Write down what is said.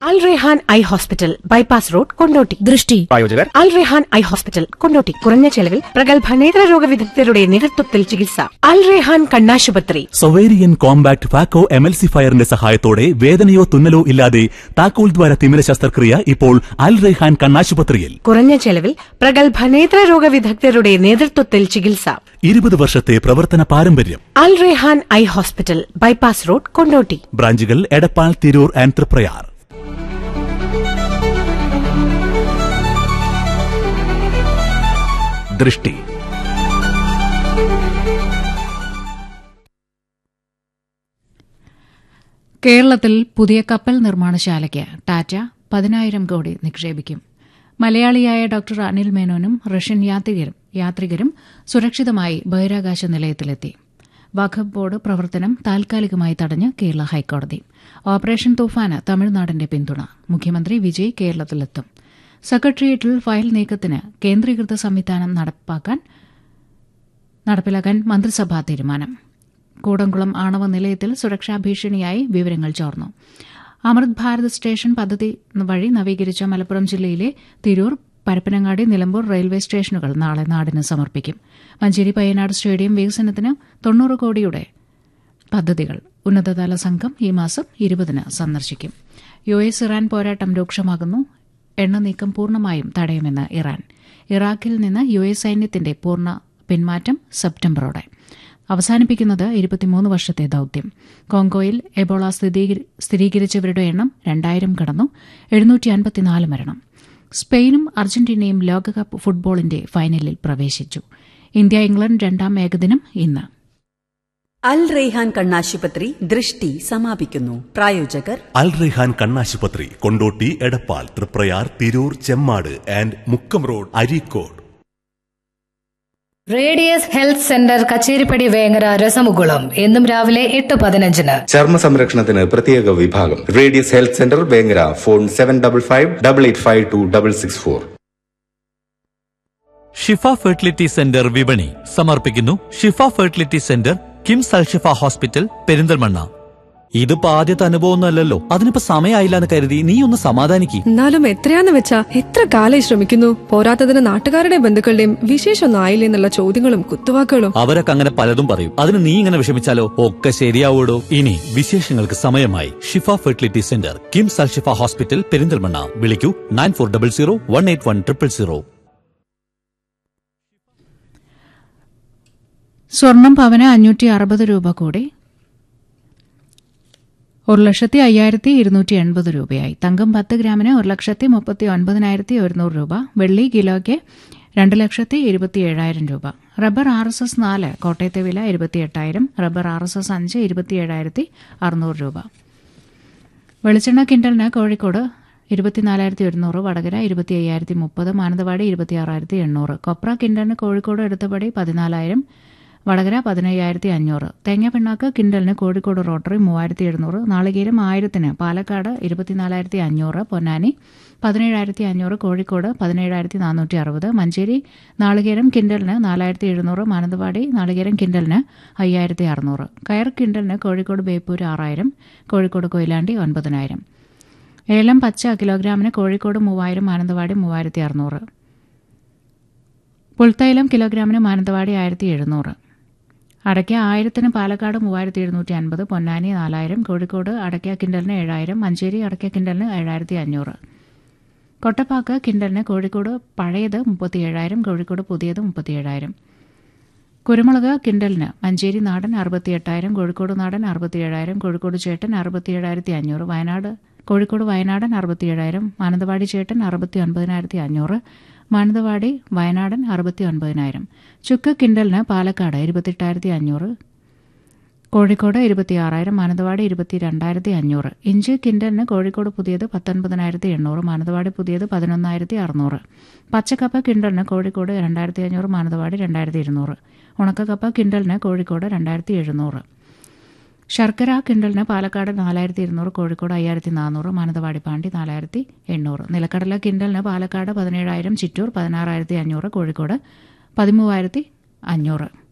അൽ Rehan eye hospital bypass road Kondotty ദൃഷ്ടി പ്രായോജകർ Al Rehan eye hospital Kondotty കുറഞ്ഞ ചെലവിൽ പ്രഗത്ഭ നേത്രരോഗ വിദഗ്ധരുടെ നേതൃത്വത്തിൽ ചികിത്സ അൽ റെഹാൻ കണ്ണാശുപത്രി സൊവേരിയൻ കോമ്പാക്ട് ഫാക്കോ എമൽസിഫയറിന്റെ സഹായത്തോടെ വേദനയോ തുന്നലോ ഇല്ലാതെ താക്കോൽ ദ്വാര തിമിര ശസ്ത്രക്രിയ ഇപ്പോൾ അൽ റെഹാൻ കണ്ണാശുപത്രിയിൽ കുറഞ്ഞ ചെലവിൽ പ്രഗത്ഭ നേത്രരോഗ വിദഗ്ധരുടെ നേതൃത്വത്തിൽ ചികിത്സ ഇരുപത് വർഷത്തെ പ്രവർത്തന പാരമ്പര്യം Al Rehan eye hospital bypass road Kondotty ബ്രാഞ്ചുകൾ എടപ്പാൾ തിരൂർ ആൻഡ് തൃപ്രയാർ ദൃഷ്ടി കേരളത്തിൽ പുതിയ കപ്പൽ നിർമ്മാണശാലയ്ക്ക് ടാറ്റ പതിനായിരം കോടി നിക്ഷേപിക്കും മലയാളിയായ ഡോക്ടർ അനിൽ മേനോനും റഷ്യൻ യാത്രികരും യാത്രികരും സുരക്ഷിതമായി ബഹിരാകാശ നിലയത്തിലെത്തി വഖഫ് ബോർഡ് പ്രവർത്തനം താൽക്കാലികമായി തടഞ്ഞ് കേരള ഹൈക്കോടതി ഓപ്പറേഷൻ തൂഫാന് തമിഴ്നാടിന്റെ പിന്തുണ മുഖ്യമന്ത്രി വിജയ് കേരളത്തിലെത്തും സെക്രട്ടേറിയറ്റിൽ ഫയൽ നീക്കത്തിന് കേന്ദ്രീകൃത സംവിധാനം നടപ്പാക്കാൻ നടപ്പിലാക്കാൻ മന്ത്രിസഭാ തീരുമാനം കൂടംകുളം ആണവ നിലയത്തിൽ സുരക്ഷാ ഭീഷണിയായി വിവരങ്ങൾ ചോർന്നു അമൃത് ഭാരത് സ്റ്റേഷൻ പദ്ധതി വഴി നവീകരിച്ച മലപ്പുറം ജില്ലയിലെ തിരൂർ പരപ്പനങ്ങാടി നിലമ്പൂർ റെയിൽവേ സ്റ്റേഷനുകൾ നാളെ നാടിന് സമർപ്പിക്കും മഞ്ചേരി പയ്യനാട് സ്റ്റേഡിയം വികസനത്തിന് തൊണ്ണൂറ് കോടിയുടെ പദ്ധതികൾ ഉന്നതതല സംഘം ഈ മാസം ഇരുപതിന് സന്ദർശിക്കും യു എസ് ഇറാൻ പോരാട്ടം രൂക്ഷമാകുന്നു എണ്ണ നീക്കം പൂർണ്ണമായും തടയുമെന്ന് ഇറാൻ ഇറാഖിൽ നിന്ന് യു എസ് സൈന്യത്തിന്റെ പൂർണ്ണ പിന്മാറ്റം സെപ്റ്റംബറോടെ അവസാനിപ്പിക്കുന്നത് ഇരുപത്തിമൂന്ന് വർഷത്തെ ദൌത്യം കോങ്കോയിൽ എബോള സ്ഥിരീകരി- സ്ഥിരീകരിച്ചവരുടെ എണ്ണം രണ്ടായിരം കടന്നു എഴുന്നൂറ്റി അൻപത്തിനാല് മരണം സ്പെയിനും അർജന്റീനയും ലോകകപ്പ് ഫുട്ബോളിന്റെ ഫൈനലിൽ പ്രവേശിച്ചു ഇന്ത്യ ഇംഗ്ലണ്ട് രണ്ടാം ഏകദിനം ഇന്ന് അൽ റെയ്ഹാൻ കണ്ണാശുപത്രി ദൃഷ്ടി സമാപിക്കുന്നു പ്രായോജകർ അൽ റെഹാൻ കണ്ണാശുപത്രി Kondotty Edappal Triprayar Tirur Chemmad and Mukkam road Areekode Radius health centre Kacheripadi Vengara രസമുകുളം എന്നും രാവിലെ എട്ട് പതിനഞ്ചിന് ചർമ്മ സംരക്ഷണത്തിന് പ്രത്യേക വിഭാഗം Radius health centre Vengara phone seven double five double eight five two double six four Shifa fertility centre വിപണി സമർപ്പിക്കുന്നു Shifa fertility centre KIMS Alshifa hospital Perinthalmanna ഇതിപ്പോ ആദ്യത്തെ അനുഭവമൊന്നുമല്ലല്ലോ അതിനിപ്പോ സമയമായില്ല എന്ന് കരുതി നീ ഒന്ന് സമാധാനിക്ക് എന്നാലും എത്രയാന്ന് വെച്ചാ എത്ര കാലായി ശ്രമിക്കുന്നു പോരാത്തതിന് നാട്ടുകാരുടെയും ബന്ധുക്കളുടെയും വിശേഷമൊന്നും ആയില്ലേ എന്നുള്ള ചോദ്യങ്ങളും കുത്തുവാക്കുകളും അവരൊക്കെ അങ്ങനെ പലതും പറയും അതിന് നീ ഇങ്ങനെ വിഷമിച്ചാലോ ഒക്കെ ശരിയാവൂടോ ഇനി വിശേഷങ്ങൾക്ക് സമയമായി Shifa fertility centre KIMS Alshifa hospital Perinthalmanna വിളിക്കൂ nine four double zero one eight one triple zero സ്വർണം പവന് അഞ്ഞൂറ്റി അറുപത് രൂപ കൂടി ഒരു ലക്ഷത്തി അയ്യായിരത്തി ഇരുന്നൂറ്റി എൺപത് രൂപയായി തങ്കം പത്ത് ഗ്രാമിന് ഒരു ലക്ഷത്തി മുപ്പത്തി ഒൻപതിനായിരത്തി ഒരുന്നൂറ് രൂപ വെള്ളി കിലോയ്ക്ക് രണ്ട് ലക്ഷത്തി ഇരുപത്തി ഏഴായിരം രൂപ റബ്ബർ ആർ എസ് എസ് നാല് കോട്ടയത്തെ വില ഇരുപത്തി എട്ടായിരം റബ്ബർ ആർ എസ് എസ് അഞ്ച് ഇരുപത്തി ഏഴായിരത്തി അറുന്നൂറ് രൂപ വെളിച്ചെണ്ണ കിണ്ടലിന് കോഴിക്കോട് ഇരുപത്തിനാലായിരത്തി ഒരുന്നൂറ് വടകര ഇരുപത്തി അയ്യായിരത്തി മുപ്പത് മാനന്തവാടി ഇരുപത്തി ആറായിരത്തി എണ്ണൂറ് കൊപ്ര കിണ്ടലിന് കോഴിക്കോട് എടുത്തപടി പതിനാലായിരം വടകര പതിനയ്യായിരത്തി അഞ്ഞൂറ് തേങ്ങ പിണ്ണാക്ക് കിണ്ടലിന് കോഴിക്കോട് റോട്ടറി മൂവായിരത്തി എഴുന്നൂറ് നാളികേരം ആയിരത്തിന് പാലക്കാട് ഇരുപത്തിനാലായിരത്തി അഞ്ഞൂറ് പൊന്നാനി പതിനേഴായിരത്തി അഞ്ഞൂറ് കോഴിക്കോട് പതിനേഴായിരത്തി നാനൂറ്റി അറുപത് മഞ്ചേരി നാളികേരം കിണ്ടലിന് നാലായിരത്തി എഴുന്നൂറ് മാനന്തവാടി നാളികേരം കിണ്ടലിന് അയ്യായിരത്തി അറുന്നൂറ് കയർ കിണ്ടലിന് കോഴിക്കോട് ബേപ്പൂർ ആറായിരം കോഴിക്കോട് കൊയിലാണ്ടി ഒൻപതിനായിരം ഏലം പച്ച കിലോഗ്രാമിന് കോഴിക്കോട് മൂവായിരം മാനന്തവാടി മൂവായിരത്തി അറുന്നൂറ് പുൽത്തൈലം കിലോഗ്രാമിന് മാനന്തവാടി ആയിരത്തി എഴുന്നൂറ് അടയ്ക്ക ആയിരത്തിന് പാലക്കാട് മൂവായിരത്തി എഴുന്നൂറ്റി അൻപത് പൊന്നാനി നാലായിരം കോഴിക്കോട് അടയ്ക്ക കിണ്ടലിന് ഏഴായിരം മഞ്ചേരി അടയ്ക്ക കിണ്ടലിന് ഏഴായിരത്തി അഞ്ഞൂറ് കൊട്ടപ്പാക്ക് കിണ്ടലിന് കോഴിക്കോട് പഴയത് മുപ്പത്തി ഏഴായിരം കോഴിക്കോട് പുതിയത് മുപ്പത്തി ഏഴായിരം കുരുമുളക് കിണ്ടലിന് മഞ്ചേരി നാടൻ അറുപത്തി എട്ടായിരം കോഴിക്കോട് നാടൻ അറുപത്തി ഏഴായിരം കോഴിക്കോട് ചേട്ടൻ അറുപത്തി ഏഴായിരത്തി അഞ്ഞൂറ് വയനാട് കോഴിക്കോട് വയനാടൻ അറുപത്തി ഏഴായിരം മാനന്തവാടി ചേട്ടൻ അറുപത്തി ഒൻപതിനായിരത്തി അഞ്ഞൂറ് മാനന്തവാടി വയനാടൻ അറുപത്തി ഒൻപതിനായിരം ചുക്ക് കിണ്ടലിന് പാലക്കാട് ഇരുപത്തെട്ടായിരത്തി അഞ്ഞൂറ് കോഴിക്കോട് ഇരുപത്തിയാറായിരം മാനന്തവാടി ഇരുപത്തി രണ്ടായിരത്തി അഞ്ഞൂറ് ഇഞ്ച് കിൻഡലിന് കോഴിക്കോട് പുതിയത് പത്തൊൻപതിനായിരത്തി എണ്ണൂറ് മാനന്തവാടി പുതിയത് പതിനൊന്നായിരത്തി അറുന്നൂറ് പച്ചക്കപ്പ കിൻഡലിന് കോഴിക്കോട് രണ്ടായിരത്തി അഞ്ഞൂറ് മാനന്തവാടി രണ്ടായിരത്തി ഇരുന്നൂറ് ഉണക്കക്കപ്പ കിൻഡലിന് കോഴിക്കോട് രണ്ടായിരത്തി എഴുന്നൂറ് ശർക്കര കിൻഡലിന് പാലക്കാട് നാലായിരത്തി ഇരുന്നൂറ് കോഴിക്കോട് അയ്യായിരത്തി നാനൂറ് മാനന്തവാടി പാണ്ടി നാലായിരത്തി എണ്ണൂറ് നിലക്കടല കിൻഡലിന് പാലക്കാട് പതിനേഴായിരം ചിറ്റൂർ പതിനാറായിരത്തി അഞ്ഞൂറ് കോഴിക്കോട് പതിമൂവായിരത്തി അഞ്ഞൂറ്